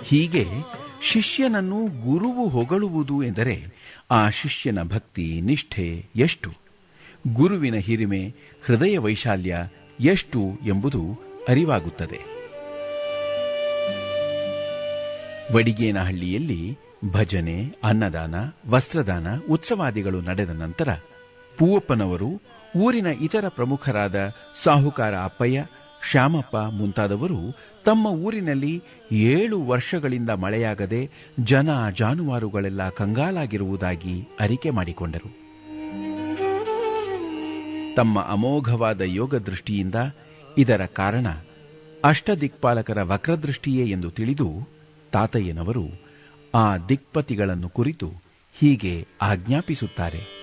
ಹೀಗೆ ಶಿಷ್ಯನನ್ನು ಗುರುವು ಹೊಗಳುವುದು ಎಂದರೆ ಆ ಶಿಷ್ಯನ ಭಕ್ತಿ ನಿಷ್ಠೆ ಎಷ್ಟು ಗುರುವಿನ ಹಿರಿಮೆ ಹೃದಯ ವೈಶಾಲ್ಯ ಎಷ್ಟು ಎಂಬುದು ಅರಿವಾಗುತ್ತದೆ ವಡಿಗೇನಹಳ್ಳಿಯಲ್ಲಿ ಭಜನೆ ಅನ್ನದಾನ ವಸ್ತ್ರದಾನ ಉತ್ಸವಾದಿಗಳು ನಡೆದ ನಂತರ ಪೂವಪ್ಪನವರು ಊರಿನ ಇತರ ಪ್ರಮುಖರಾದ ಸಾಹುಕಾರ ಅಪ್ಪಯ್ಯ ಶ್ಯಾಮಪ್ಪ ಮುಂತಾದವರು ತಮ್ಮ ಊರಿನಲ್ಲಿ ಏಳು ವರ್ಷಗಳಿಂದ ಮಳೆಯಾಗದೆ ಜನ ಜಾನುವಾರುಗಳೆಲ್ಲ ಕಂಗಾಲಾಗಿರುವುದಾಗಿ ಅರಿಕೆ ಮಾಡಿಕೊಂಡರು ತಮ್ಮ ಅಮೋಘವಾದ ಯೋಗ ದೃಷ್ಟಿಯಿಂದ ಇದರ ಕಾರಣ ಅಷ್ಟದಿಕ್ಪಾಲಕರ ವಕ್ರದೃಷ್ಟಿಯೇ ಎಂದು ತಿಳಿದು ತಾತಯ್ಯನವರು ಆ ದಿಕ್ಪತಿಗಳನ್ನು ಕುರಿತು ಹೀಗೆ ಆಜ್ಞಾಪಿಸುತ್ತಾರೆ